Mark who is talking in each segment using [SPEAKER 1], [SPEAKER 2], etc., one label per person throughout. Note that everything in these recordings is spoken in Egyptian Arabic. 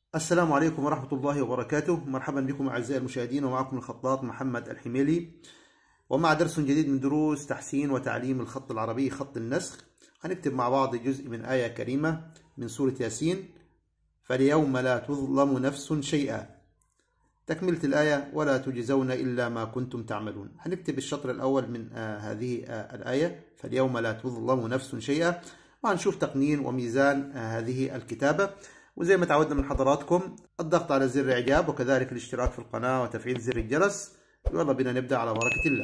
[SPEAKER 1] السلام عليكم ورحمة الله وبركاته مرحبا بكم أعزائي المشاهدين ومعكم الخطاط محمد الحميلي ومع درس جديد من دروس تحسين وتعليم الخط العربي خط النسخ هنكتب مع بعض جزء من آية كريمة من سورة ياسين فاليوم لا تظلم نفس شيئا تكملة الآية ولا تجزون إلا ما كنتم تعملون هنكتب الشطر الأول من آه هذه آه الآية فاليوم لا تظلم نفس شيئا وهنشوف تقنين وميزان آه هذه الكتابة وزي ما تعودنا من حضراتكم الضغط على زر إعجاب وكذلك الاشتراك في القناة وتفعيل زر الجرس يلا بينا نبدأ على بركة الله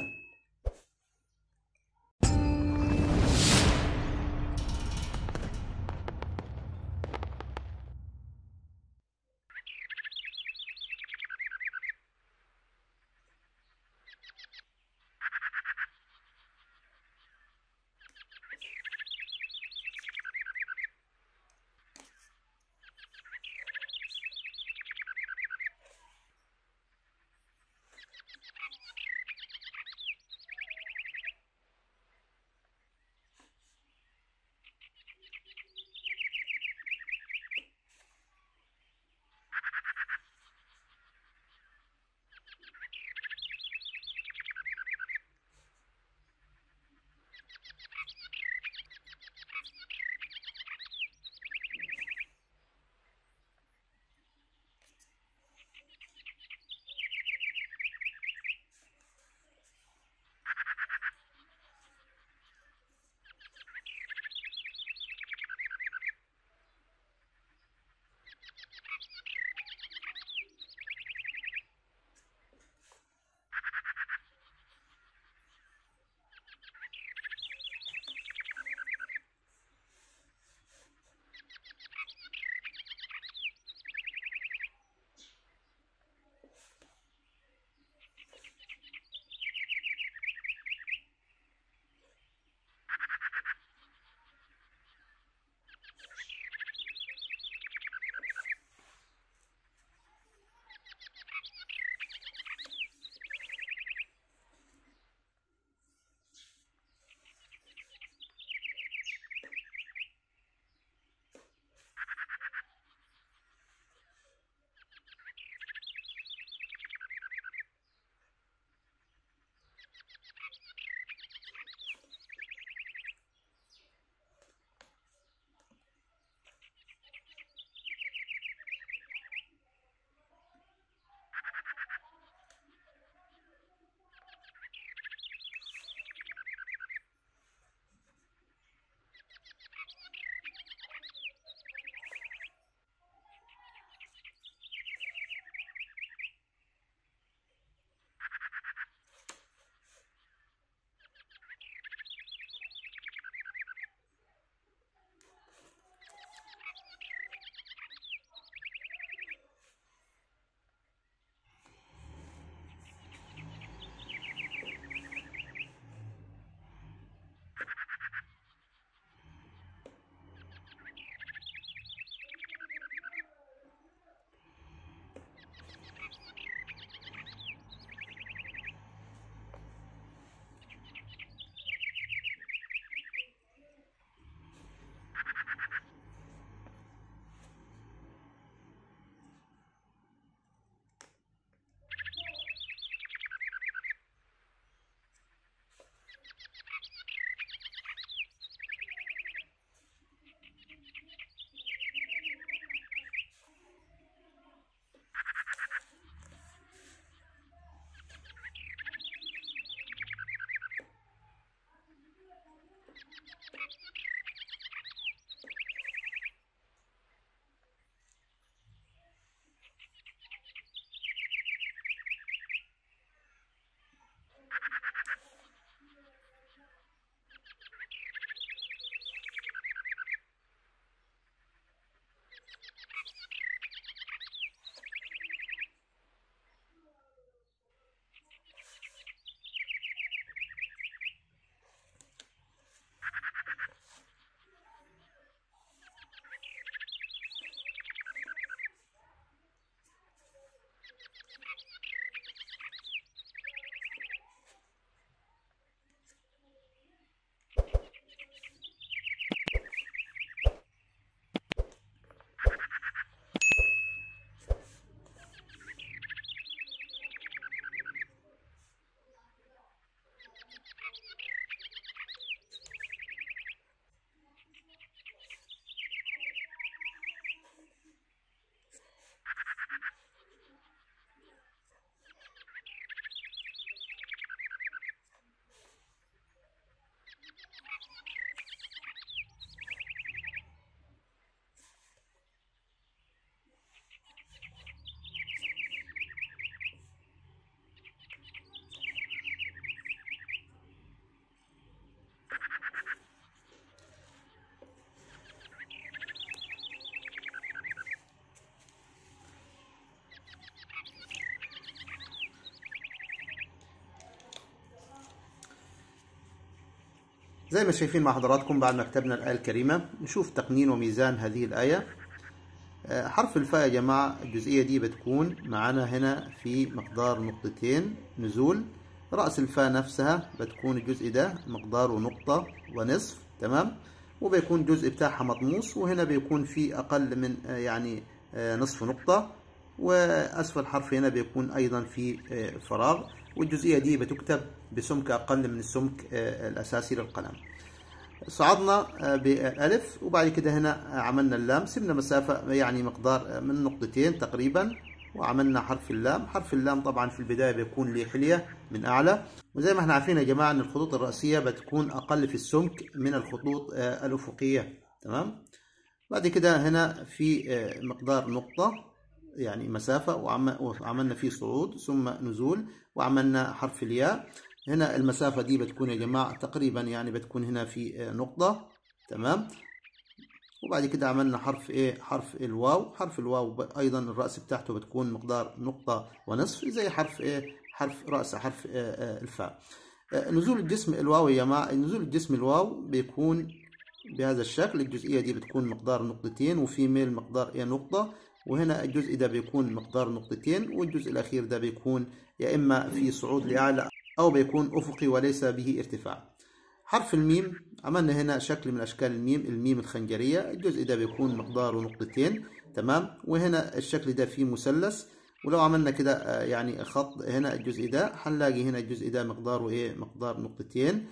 [SPEAKER 1] زي ما شايفين مع حضراتكم بعد ما كتبنا الآية الكريمة نشوف تقنين وميزان هذه الآية حرف الفاء يا جماعة الجزئية دي بتكون معانا هنا في مقدار نقطتين نزول رأس الفاء نفسها بتكون الجزء ده مقداره نقطة ونصف تمام وبيكون الجزء بتاعها مطموس وهنا بيكون في أقل من يعني نصف نقطة وأسفل الحرف هنا بيكون أيضا في فراغ والجزئية دي بتكتب بسمك أقل من السمك الأساسي للقلم صعدنا بالألف وبعد كده هنا عملنا اللام سبنا مسافة يعني مقدار من نقطتين تقريبا وعملنا حرف اللام حرف اللام طبعا في البداية بيكون له حلية من أعلى وزي ما احنا عارفين يا جماعة أن الخطوط الرأسية بتكون أقل في السمك من الخطوط الأفقية تمام بعد كده هنا في مقدار نقطة يعني مسافة وعملنا فيه صعود ثم نزول وعملنا حرف الياء هنا المسافة دي بتكون يا جماعة تقريبا يعني بتكون هنا في نقطة تمام وبعد كده عملنا حرف ايه حرف الواو حرف الواو ايضا الرأس بتاعته بتكون مقدار نقطة ونصف زي حرف ايه حرف رأس حرف إيه الفاء نزول الجسم الواو يا جماعة نزول الجسم الواو بيكون بهذا الشكل الجزئية دي بتكون مقدار نقطتين وفي ميل مقدار ايه نقطة وهنا الجزء ده بيكون مقدار نقطتين والجزء الأخير ده بيكون يا إما في صعود لأعلى أو بيكون أفقي وليس به ارتفاع حرف الميم عملنا هنا شكل من أشكال الميم الميم الخنجرية الجزء ده بيكون مقداره نقطتين تمام وهنا الشكل ده فيه مثلث ولو عملنا كده يعني خط هنا الجزء ده هنلاقي هنا الجزء ده مقداره ايه مقدار نقطتين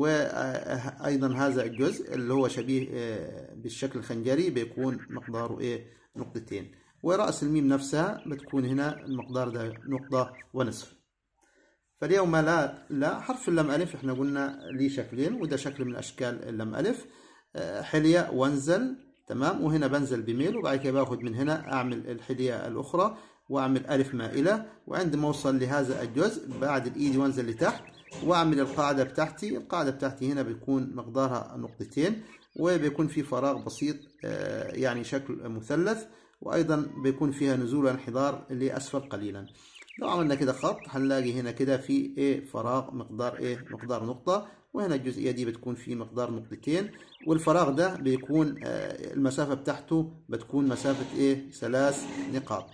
[SPEAKER 1] وايضا هذا الجزء اللي هو شبيه بالشكل الخنجري بيكون مقداره ايه نقطتين ورأس الميم نفسها بتكون هنا المقدار ده نقطة ونصف فاليوم لا لا حرف اللام ألف احنا قلنا ليه شكلين وده شكل من أشكال اللام ألف حلية وانزل تمام وهنا بنزل بميل وبعد كده باخد من هنا أعمل الحلية الأخرى وأعمل ألف مائلة وعندما أوصل لهذا الجزء بعد الإيد وانزل لتحت وأعمل القاعدة بتاعتي القاعدة بتاعتي هنا بتكون مقدارها نقطتين وبيكون في فراغ بسيط يعني شكل مثلث وأيضا بيكون فيها نزول وانحدار لأسفل قليلا لو عملنا كده خط هنلاقي هنا كده في ايه فراغ مقدار ايه مقدار نقطة وهنا الجزئية دي بتكون في مقدار نقطتين والفراغ ده بيكون آه المسافة بتاعته بتكون مسافة ايه ثلاث نقاط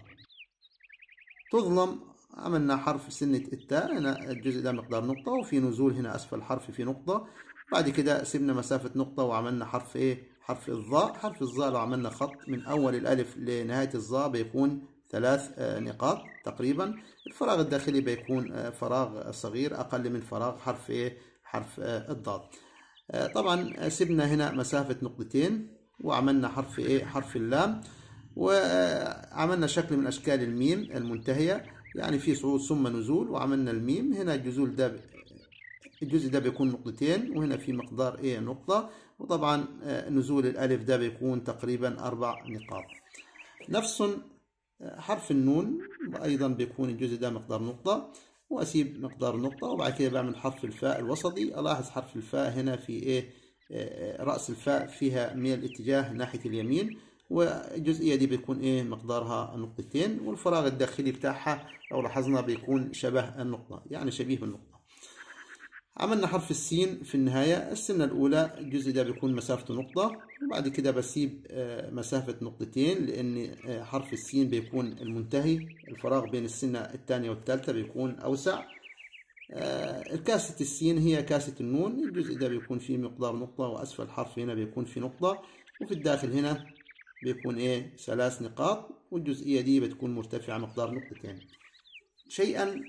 [SPEAKER 1] تظلم عملنا حرف سنة التاء هنا الجزء ده مقدار نقطة وفي نزول هنا أسفل الحرف في نقطة بعد كده سيبنا مسافة نقطة وعملنا حرف ايه حرف الظاء حرف الظاء لو عملنا خط من أول الألف لنهاية الظاء بيكون ثلاث نقاط تقريبا الفراغ الداخلي بيكون فراغ صغير أقل من فراغ حرف إيه حرف الضاد طبعا سيبنا هنا مسافة نقطتين وعملنا حرف إيه حرف اللام وعملنا شكل من أشكال الميم المنتهية يعني في صعود ثم نزول وعملنا الميم هنا الجزول ده الجزء ده بيكون نقطتين وهنا في مقدار إيه نقطة وطبعا نزول الألف ده بيكون تقريبا أربع نقاط نفس حرف النون أيضا بيكون الجزء ده مقدار نقطة وأسيب مقدار نقطة وبعد كده بعمل حرف الفاء الوسطي ألاحظ حرف الفاء هنا في إيه رأس الفاء فيها ميل اتجاه ناحية اليمين والجزئية دي بيكون إيه مقدارها نقطتين والفراغ الداخلي بتاعها لو لاحظنا بيكون شبه النقطة يعني شبيه بالنقطة عملنا حرف السين في النهاية السنة الأولى الجزء ده بيكون مسافته نقطة وبعد كده بسيب مسافة نقطتين لأن حرف السين بيكون المنتهي الفراغ بين السنة الثانية والثالثة بيكون أوسع كاسة السين هي كاسة النون الجزء ده بيكون فيه مقدار نقطة وأسفل الحرف هنا بيكون في نقطة وفي الداخل هنا بيكون إيه ثلاث نقاط والجزئية دي بتكون مرتفعة مقدار نقطتين شيئا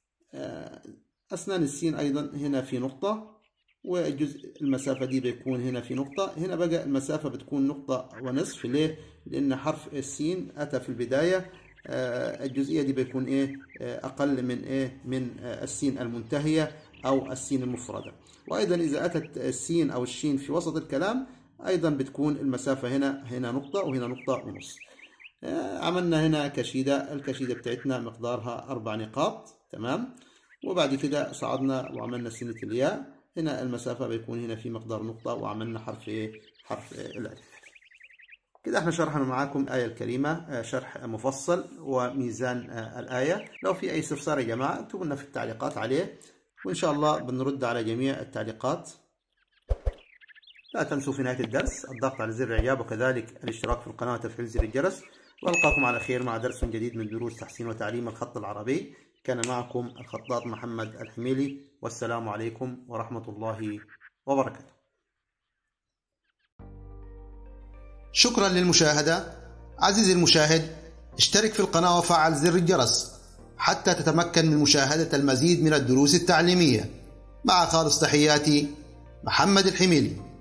[SPEAKER 1] أسنان السين أيضا هنا في نقطة والجزء المسافة دي بيكون هنا في نقطة هنا بقى المسافة بتكون نقطة ونصف ليه؟ لأن حرف السين أتى في البداية الجزئية دي بيكون إيه أقل من إيه من السين المنتهية أو السين المفردة وأيضا إذا أتت السين أو الشين في وسط الكلام أيضا بتكون المسافة هنا هنا نقطة وهنا نقطة ونص عملنا هنا كشيدة الكشيدة بتاعتنا مقدارها أربع نقاط تمام وبعد كده صعدنا وعملنا سنة الياء هنا المسافة بيكون هنا في مقدار نقطة وعملنا حرف ايه حرف إيه الألف كده احنا شرحنا معاكم الآية الكريمة شرح مفصل وميزان الآية لو في أي استفسار يا جماعة اكتبوا لنا في التعليقات عليه وإن شاء الله بنرد على جميع التعليقات لا تنسوا في نهاية الدرس الضغط على زر الإعجاب وكذلك الاشتراك في القناة وتفعيل زر الجرس وألقاكم على خير مع درس جديد من دروس تحسين وتعليم الخط العربي كان معكم الخطاط محمد الحميلي والسلام عليكم ورحمة الله وبركاته
[SPEAKER 2] شكرا للمشاهدة عزيزي المشاهد اشترك في القناة وفعل زر الجرس حتى تتمكن من مشاهدة المزيد من الدروس التعليمية مع خالص تحياتي محمد الحميلي